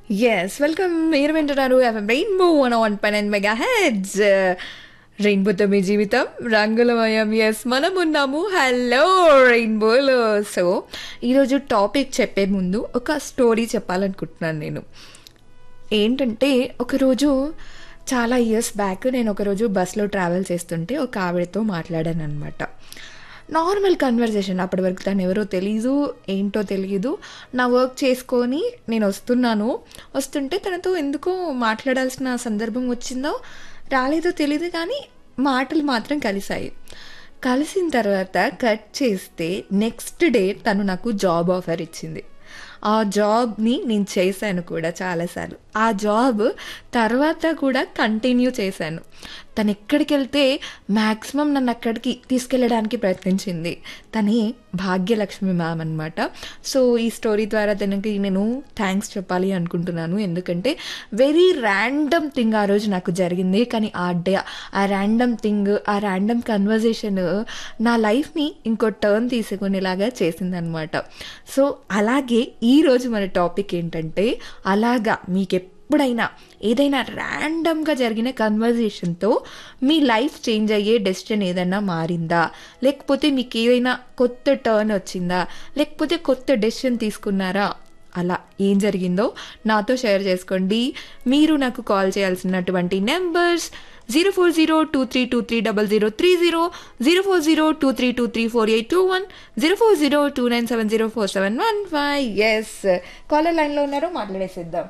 Yes welcome మీరు వింటున్నారు FM rainbow one one five megahertz రెయిన్బోతో మీ జీవితం రంగులమయం ఎస్ మనం ఉన్నాము హలో రెయిన్బోలో సో ఈరోజు టాపిక్ చెప్పే ముందు ఒక స్టోరీ చెప్పాలనుకుంటున్నాను నేను ఏంటంటే ఒకరోజు చాలా ఇయర్స్ బ్యాక్ నేను ఒకరోజు బస్లో ట్రావెల్ చేస్తుంటే ఒక ఆవిడతో మాట్లాడాను అనమాట నార్మల్ కన్వర్జేషన్ అప్పటి వరకు తను ఎవరో తెలీదు ఏంటో తెలియదు నా వర్క్ చేసుకొని నేను వస్తున్నాను వస్తుంటే తనతో ఎందుకో మాట్లాడాల్సిన సందర్భం వచ్చిందో రాలేదో తెలియదు కానీ మాటలు మాత్రం కలిసాయి కలిసిన తర్వాత కట్ చేస్తే నెక్స్ట్ డే తను నాకు జాబ్ ఆఫర్ ఇచ్చింది ఆ జాబ్ని నేను చేశాను కూడా చాలాసార్లు ఆ జాబ్ తర్వాత కూడా కంటిన్యూ చేశాను తను ఎక్కడికి వెళ్తే మ్యాక్సిమం నన్ను అక్కడికి తీసుకెళ్ళడానికి ప్రయత్నించింది తనే భాగ్యలక్ష్మి మ్యామ్ అనమాట సో ఈ స్టోరీ ద్వారా తనకి నేను థ్యాంక్స్ చెప్పాలి అనుకుంటున్నాను ఎందుకంటే వెరీ ర్యాండమ్ థింగ్ ఆ రోజు నాకు జరిగింది కానీ ఆ డే ఆ ర్యాండమ్ థింగ్ ఆ ర్యాండమ్ కన్వర్జేషన్ నా లైఫ్ని ఇంకో టర్న్ తీసుకునేలాగా చేసిందనమాట సో అలాగే ఈరోజు మన టాపిక్ ఏంటంటే అలాగా మీకు ఎప్పుడైనా ఏదైనా ర్యాండమ్గా జరిగిన కన్వర్జేషన్తో మీ లైఫ్ చేంజ్ అయ్యే డెసిషన్ ఏదైనా మారిందా లేకపోతే మీకు ఏదైనా కొత్త టర్న్ వచ్చిందా లేకపోతే కొత్త డెసిషన్ తీసుకున్నారా అలా ఏం జరిగిందో నాతో షేర్ చేసుకోండి మీరు నాకు కాల్ చేయాల్సినటువంటి numbers zero four zero two three two three double zero three zero zero four zero two three two three four eight two one zero four zero two nine seven zero four seven one five yes caller లైన్లో ఉన్నారు మాట్లాడేసిద్దాం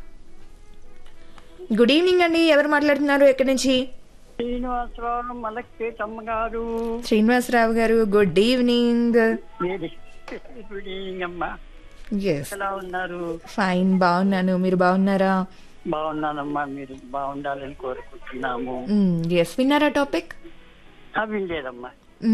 good evening అండి ఎవరు మాట్లాడుతున్నారు ఎక్కడి నుంచి Srinivasarao మలక్పేటమ్మ garu Srinivasarao garu good evening మీరు good evening అమ్మా yes ఎలా ఉన్నారు ఫైన్ బాగున్నాను మీరు బాగున్నారా బాగున్నానమ్మా మీరు బాగుండాలని కోరుకుంటున్నాము ఎస్ విన్నారా టాపిక్ అవి లేదమ్మా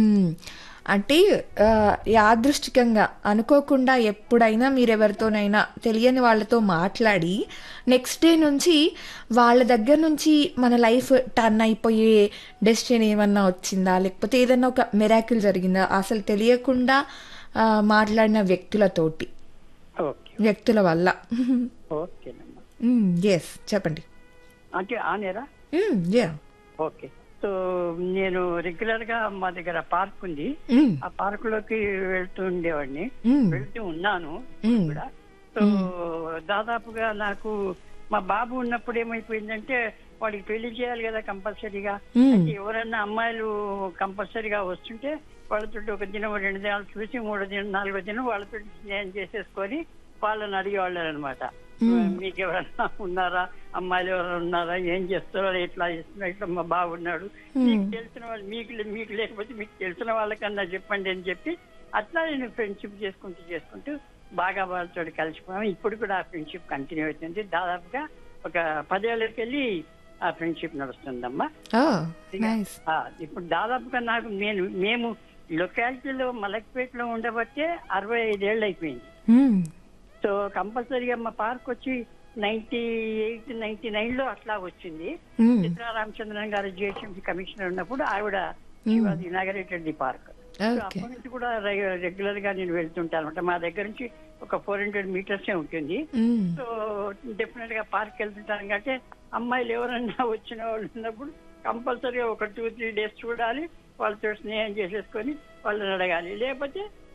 అంటే ఆ, యాదృష్టికంగా అనుకోకుండా ఎప్పుడైనా మీరు ఎవరితోనైనా తెలియని వాళ్ళతో మాట్లాడి నెక్స్ట్ డే నుంచి వాళ్ళ దగ్గర నుంచి మన లైఫ్ టర్న్ అయిపోయే డెసిషన్ ఏమన్నా వచ్చిందా లేకపోతే ఏదన్నా ఒక మెరాకిల్ జరిగిందా అసలు తెలియకుండా ఆ, మాట్లాడిన వ్యక్తులతోటి ఓకే వ్యక్తుల వల్ల ఓకేనమ్మా ఎస్ చెప్పండి అంటే ఆనేరా యా ఓకే సో నేను రెగ్యులర్ గా మా దగ్గర పార్క్ ఉంది ఆ పార్క్ లోకి వెళ్తూ ఉండేవాడిని వెళ్తూ ఉన్నాను Mm. కూడా సో దాదాపుగా నాకు మా బాబు ఉన్నప్పుడు ఏమైపోయిందంటే వాడికి పెళ్లి చేయాలి కదా కంపల్సరీగా Mm. అయితే ఎవరన్నా అమ్మాయిలు కంపల్సరీగా వస్తుంటే వాళ్ళతో ఒక దినం రెండు దినాలు చూసి మూడో దినం నాలుగో దినం వాళ్ళతో స్నేహం చేసేసుకొని వాళ్ళని అడిగేవాళ్ళు అనమాట మీకు ఎవరన్నా ఉన్నారా అమ్మాయిలు ఎవరైనా ఉన్నారా ఏం చేస్తారో ఎట్లా చేస్తున్నారు ఇట్లా మా బాగున్నాడు మీకు తెలిసిన వాళ్ళు మీకు లే- మీకు లేకపోతే మీకు తెలిసిన వాళ్ళకన్నా చెప్పండి అని చెప్పి అట్లా నేను ఫ్రెండ్షిప్ చేసుకుంటూ చేసుకుంటూ బాగా వాళ్ళతో కలిసిపోయాము ఇప్పుడు కూడా ఆ ఫ్రెండ్షిప్ కంటిన్యూ అవుతుంది దాదాపుగా ఒక పదేళ్ళకి వెళ్ళి ఆ ఫ్రెండ్షిప్ నడుస్తుందమ్మా నైస్ ఆ, ఇప్పుడు దాదాపుగా నాకు నేను మేము లొకాలిటీలో మలక్పేటలో ఉండబట్టే అరవై ఐదేళ్ళు అయిపోయింది సో కంపల్సరీగా మా పార్క్ వచ్చి నైన్టీ ఎయిట్ నైన్టీ నైన్ లో అట్లా వచ్చింది చిత్రా రామచంద్రన్ గారు జిహెచ్ఎంసీ కమిషనర్ ఉన్నప్పుడు ఆవిడ inaugurated the park so okay అప్పటి నుంచి కూడా రెగ్యులర్ గా నేను వెళ్తుంటాను అనమాట మా దగ్గర నుంచి ఒక ఫోర్ హండ్రెడ్ మీటర్స్ ఉంటుంది సో డెఫినెట్ గా పార్క్ వెళ్తుంటాను కాబట్టి అమ్మాయిలు ఎవరన్నా వచ్చిన వాళ్ళు ఉన్నప్పుడు కంపల్సరీగా ఒక టూ త్రీ డేస్ చూడాలి వాళ్ళతో స్నేహం చేసేసుకొని వాళ్ళని అడగాలి లేకపోతే